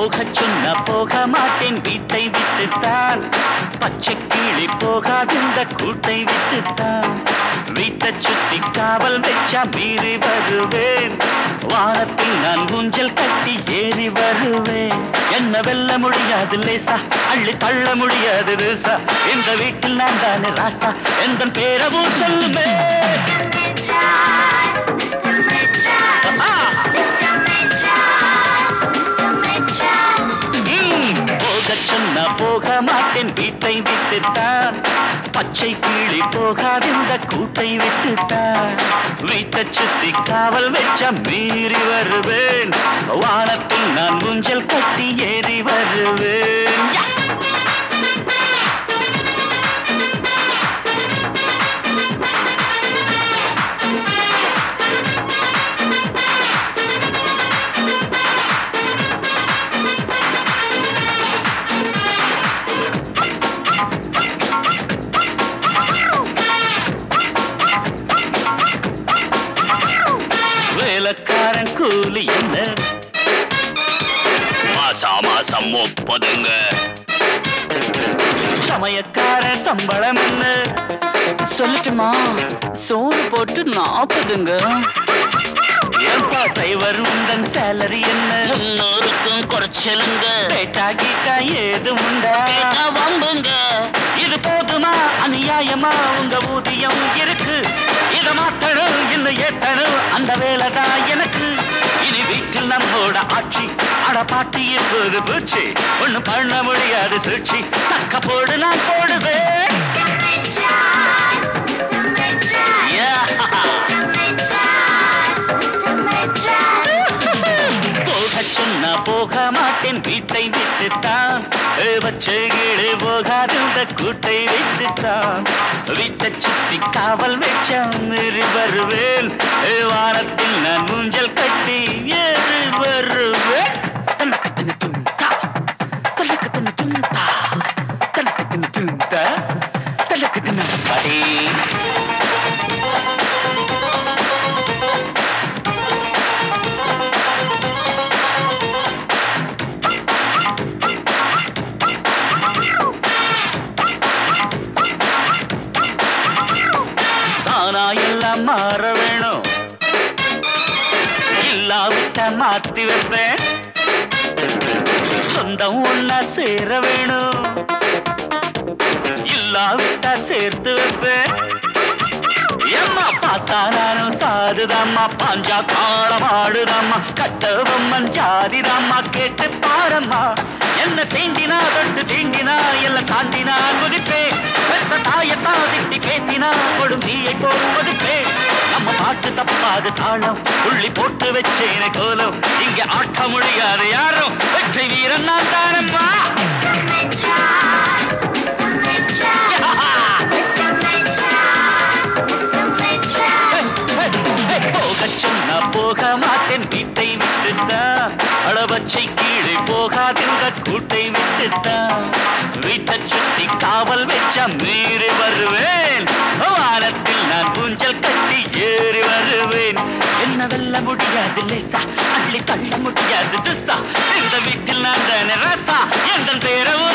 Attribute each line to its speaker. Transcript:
Speaker 1: போகச் சொன்ன போக மாட்டேன் வீட்டை விட்டுத்தான் பச்சை கிளி போகாது இந்த கூட்டை விட்டுத்தான் வீட்டை சுத்தி காவல் வச்சா மீறி வருவேன் வானத்தில் நான் ஊஞ்சல் கட்டி ஏறி வருவேன் என்ன வெல்ல முடியாது லேசா அள்ளி தள்ள முடியாது லேசா இந்த வீட்டில் நான் தானே ராசா எந்த பேரவும் சொல்லுமே ம், போகச் சொன்னா போக மாட்டேன் வீட்டை விட்டுத்தான் பச்சை கிளி போகாது இந்த கூட்டை விட்டுத்தான் வீட்டை சுத்தி காவல் வச்ச மீறி வருவேன் வானத்தில் நான் ஊஞ்சல் கட்டி ஏறி வருவேன் யா! வேலைக்காரன் கூலி என்ன
Speaker 2: மாசா மாசம் முப்பதுங்க
Speaker 1: சமயக்காரன் சம்பளம் என்ன சொல்லட்டுமா சோறு போட்டு நாற்பதுங்க ஏன்பா டிரைவர் உந்தன் சேலரி என்ன
Speaker 2: முன்னூறுக்கும் குறைச்சலுங்க
Speaker 1: பேட்டா கீட்டா ஏதும் உண்டா
Speaker 2: கேட்டா வம்புங்க
Speaker 1: இது போதுமா அநியாயமா உங்க ஊதியம் இருக்கு இத மாத்தணும் இன்னும் ஏத்தணும் அந்த வேலை தான் எனக்கு இனி வீட்டில் நம்மோட ஆட்சி அட பாட்டி இப்போது பூச்சி ஒண்ணு பண்ண முடியாது சூழ்ச்சி தக்க போடு நான் போடுவேன் Yeah. போக சொன்னா போக மாட்டேன் வீட்டை விட்டுத்தான் வச்ச கீழே போகாது இந்த கூட்டை வைத்துத்தான் வீட்டை சுத்தி காவல் வச்ச மீறி வருவேன் வாரத்தில் நான் மூஞ்சல் கட்டி ஏறி வருவேன் தனக்கத்தன தும்தா, தனக்கத்தன தும்தா, தனக்கத்தன தும்தா, தனக்கத்தன அடே. தானா எல்லாம் மாற வேணும் இல்லாவிட்ட மாத்தி வைப்பேன் சொந்தம் ஒன்னா சேர வேணும் இல்லாவிட்டா சேர்த்து வைப்பேன் எம்மா பார்த்தா நானும் சாதுதம்மா பாஞ்சா காலம் ஆடுதம்மா கட்டபொம்மன் ஜாதிதம்மா கேட்டு பாரம்மா என்ன சேண்டினா தொட்டு தீண்டினா எல்லாம் தாண்டினா குதிப்பேன் பெற்ற தாயத்தான் திட்டி பேசினா கொடும் தீயை போல் கொதிப்பேன் நம்ம பாட்டு தப்பாது தாளம் புள்ளி போட்டு வச்சேன கோலம் இங்க ஆட்ட முடியாது யாரும் வெற்றி வீரன் நான் தானம்மா போக சொன்னா போக மாட்டேன் வீட்டை விட்டுத்தான் அளவச்சை கீழே போகாதிருந்த கூட்டை விட்டுத்தான் வீட்டை சுத்தி காவல் வச்சா மீறி வருவேன் வாரத்தில் நான் ஊஞ்சல் கட்டி ஏறி வருவேன் என்ன வெல்ல முடியாது லேசா அள்ளி தள்ள முடியாது திசா இந்த வீட்டில் நான் தானே ரசா எந்த பேரவும்